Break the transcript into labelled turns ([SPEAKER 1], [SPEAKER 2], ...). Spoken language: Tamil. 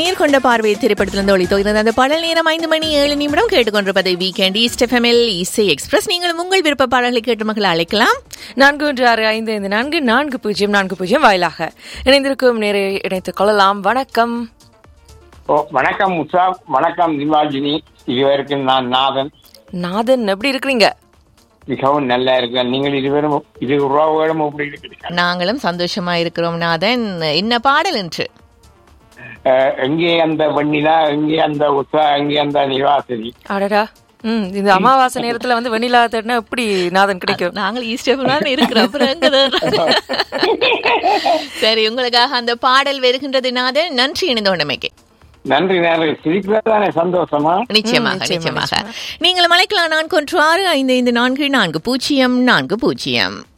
[SPEAKER 1] நேர்கொண்ட பார்வை திரைப்படத்திலிருந்து ஒளி தொகுந்தது அந்த பாடல் நேரம் ஐந்து மணி ஏழு நிமிடம் கேட்டுக்கொண்டிருப்பது வீக்கெண்ட் ஈஸ்ட் எஃப்எம்எல் இசை எக்ஸ்பிரஸ் நீங்களும் உங்கள் விருப்ப பாடல்களை கேட்டு மக்களை அழைக்கலாம்
[SPEAKER 2] நான்கு ஒன்று ஆறு ஐந்து ஐந்து நான்கு நான்கு பூஜ்ஜியம் நான்கு பூஜ்ஜியம் வாயிலாக இணைந்திருக்கும் நேரை இணைத்துக் கொள்ளலாம் வணக்கம்
[SPEAKER 3] ஓ வணக்கம் உஷா வணக்கம் நிவாஜினி இதுவரைக்கும் நான் நாதன்
[SPEAKER 2] நாதன் எப்படி இருக்கிறீங்க
[SPEAKER 3] மிகவும் நல்லா இருக்கேன் நீங்கள் இருவரும் இரு உறவுகளும் எப்படி இருக்கிறீங்க
[SPEAKER 1] நாங்களும் சந்தோஷமா இருக்கிறோம் நாதன் என்ன பாடல் என்று
[SPEAKER 3] அஹ், எங்கே அந்த வெண்ணிலா எங்கே அந்த உஷா எங்கே அந்த நிவாசினி
[SPEAKER 2] அடடா ம் இந்த அமாவாசை நேரத்துல வந்து வெண்ணிலா தேடினா எப்படி நாதன் கிடைக்கும்
[SPEAKER 1] நாங்கள் ஈஸ்ட் எஃப்எம் இருக்கிறோம் அப்புறம் எங்கதான்? சரி உங்களுக்காக அந்த பாடல் வருகின்றது நாதன் நன்றி இணைந்த உடமைக்கு
[SPEAKER 3] நன்றி நன்றி சிரிப்பதானே சந்தோஷமா
[SPEAKER 1] நிச்சயமாக
[SPEAKER 2] நிச்சயமா,
[SPEAKER 1] நிச்சயமாக நீங்கள் அழைக்கலாம் நான்கு ஒன்று ஆறு ஐந்து ஐந்து நான்கு நான்கு பூஜ்ஜியம் நான்கு பூஜ்ஜியம்